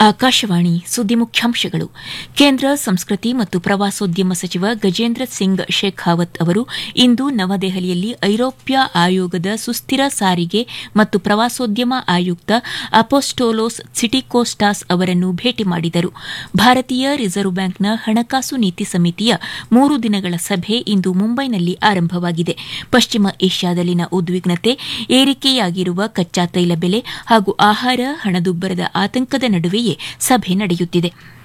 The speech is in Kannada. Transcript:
ಆಕಾಶವಾಣಿ ಸುದ್ದಿ ಮುಖ್ಯಾಂಶಗಳು ಕೇಂದ್ರ ಸಂಸ್ಕೃತಿ ಮತ್ತು ಪ್ರವಾಸೋದ್ಯಮ ಸಚಿವ ಗಜೇಂದ್ರ ಸಿಂಗ್ ಶೇಖಾವತ್ ಅವರು ಇಂದು ನವದೆಹಲಿಯಲ್ಲಿ ಐರೋಪ್ಯ ಆಯೋಗದ ಸುಸ್ಥಿರ ಸಾರಿಗೆ ಮತ್ತು ಪ್ರವಾಸೋದ್ಯಮ ಆಯುಕ್ತ ಅಪೋಸ್ಟೋಲೋಸ್ ಸಿಟಿಕೋಸ್ಟಾಸ್ ಅವರನ್ನು ಭೇಟಿ ಮಾಡಿದರು ಭಾರತೀಯ ರಿಸರ್ವ್ ಬ್ಯಾಂಕ್ನ ಹಣಕಾಸು ನೀತಿ ಸಮಿತಿಯ ಮೂರು ದಿನಗಳ ಸಭೆ ಇಂದು ಮುಂಬೈನಲ್ಲಿ ಆರಂಭವಾಗಿದೆ ಪಶ್ಚಿಮ ಏಷ್ಯಾದಲ್ಲಿನ ಉದ್ವಿಗ್ನತೆ ಏರಿಕೆಯಾಗಿರುವ ಕಚ್ಚಾ ತೈಲ ಬೆಲೆ ಹಾಗೂ ಆಹಾರ ಹಣದುಬ್ಬರದ ಆತಂಕದ ನಡುವೆಯೇ ಸಭೆ ನಡೆಯುತ್ತಿದೆ